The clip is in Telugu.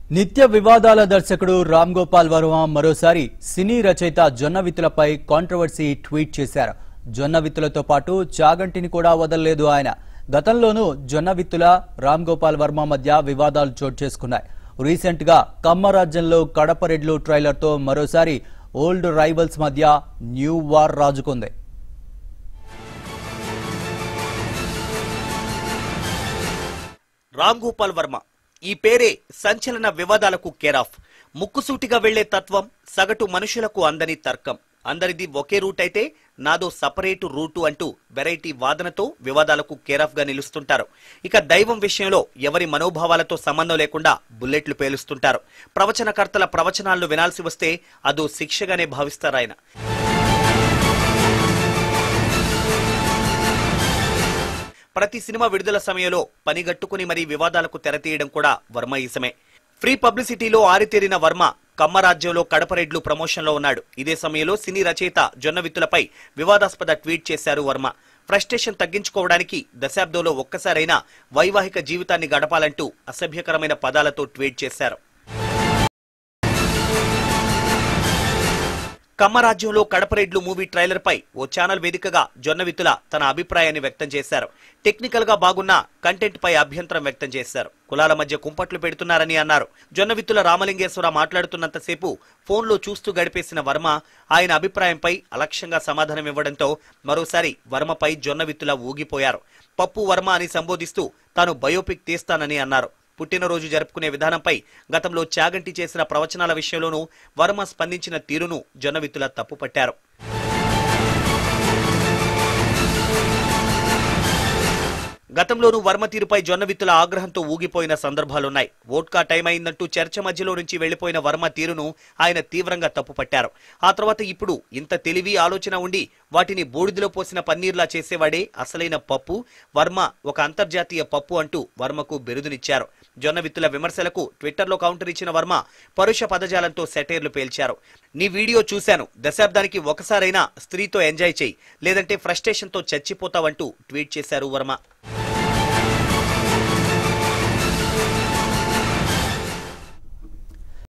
నిత్య వివాదాల దర్శకుడు రామ్ గోపాల్ వర్మ మరోసారి సినీ రచయిత జొన్నవిత్తులపై కాంట్రవర్సీ ట్వీట్ చేశారు జొన్నవిత్తులతో పాటు చాగంటిని కూడా వదలలేదు ఆయన గతంలోనూ జొన్నవిత్తుల రామ్ గోపాల్ వర్మ మధ్య వివాదాలు చోటు చేసుకున్నాయి రీసెంట్ గా కమ్మరాజ్యంలో కడపరెడ్లు ట్రైలర్ తో మరోసారి ఓల్డ్ రైవల్స్ మధ్య న్యూ వార్ రాజుకుంది రామ్ గోపాల్ వర్మ ఈ పేరే సంచలన వివాదాలకు కేరాఫ్ ముక్కుసూటిగా వెళ్లే తత్వం సగటు మనుషులకు అందని తర్కం అందరిది ఒకే రూట్ అయితే నాదో సపరేటు రూటు అంటూ వెరైటీ వాదనతో వివాదాలకు కేరాఫ్ గా నిలుస్తుంటారు ఇక దైవం విషయంలో ఎవరి మనోభావాలతో సంబంధం లేకుండా బుల్లెట్లు పేలుస్తుంటారు ప్రవచనకర్తల ప్రవచనాలను వినాల్సి వస్తే అదో శిక్షగానే భావిస్తారాయన ప్రతి సినిమా విడుదల సమయంలో పనిగట్టుకుని మరీ వివాదాలకు తెరతీయడం కూడా వర్మ ఈసమే ఫ్రీ పబ్లిసిటీలో ఆరితేరిన వర్మ కమ్మరాజ్యంలో కడపరెడ్లు ప్రమోషన్లో ఉన్నాడు ఇదే సమయంలో సినీ రచయిత జొన్నవిత్తులపై వివాదాస్పద ట్వీట్ చేశారు వర్మ ఫ్రస్ట్రేషన్ తగ్గించుకోవడానికి దశాబ్దంలో ఒక్కసారైనా వైవాహిక జీవితాన్ని గడపాలంటూ అసభ్యకరమైన పదాలతో ట్వీట్ చేశారు కమ్మరాజ్యంలో కడపరెడ్లు మూవీ ట్రైలర్ పై ఓ ఛానల్ వేదికగా జొన్నవిత్తుల తన అభిప్రాయాన్ని వ్యక్తం చేశారు టెక్నికల్ గా బాగున్న కంటెంట్ పై అభ్యంతరం వ్యక్తం చేశారు కులాల మధ్య కుంపట్లు పెడుతున్నారని అన్నారు జొన్నవిత్తుల రామలింగేశ్వర మాట్లాడుతున్నంతసేపు ఫోన్లో చూస్తూ గడిపేసిన వర్మ ఆయన అభిప్రాయంపై అలక్ష్యంగా సమాధానం ఇవ్వడంతో మరోసారి వర్మపై జొన్నవిత్తుల ఊగిపోయారు పప్పు వర్మ అని సంబోధిస్తూ తాను బయోపిక్ తీస్తానని అన్నారు పుట్టినరోజు జరుపుకునే విధానంపై గతంలో చాగంటి చేసిన ప్రవచనాల విషయంలోనూ వర్మ స్పందించిన తీరును జొన్నవిత్తుల తప్పుపట్టారు గతంలోనూ వర్మ తీరుపై జొన్నవిత్తుల ఆగ్రహంతో ఊగిపోయిన సందర్భాలున్నాయి వోట్కా టైం అయిందంటూ చర్చ మధ్యలో నుంచి వెళ్లిపోయిన వర్మ తీరును ఆయన తీవ్రంగా తప్పుపట్టారు ఆ తర్వాత ఇప్పుడు ఇంత తెలివి ఆలోచన ఉండి వాటిని బూడిదలో పోసిన పన్నీర్లా చేసేవాడే అసలైన పప్పు వర్మ ఒక అంతర్జాతీయ పప్పు అంటూ వర్మకు బిరుదునిచ్చారు జొన్నవిత్తుల విమర్శలకు ట్విట్టర్లో కౌంటర్ ఇచ్చిన వర్మ పరుష పదజాలంతో సెటైర్లు పేల్చారు నీ వీడియో చూశాను దశాబ్దానికి ఒకసారైనా స్త్రీతో ఎంజాయ్ చేయి లేదంటే ఫ్రస్ట్రేషన్తో చచ్చిపోతావంటూ ట్వీట్ చేశారు వర్మ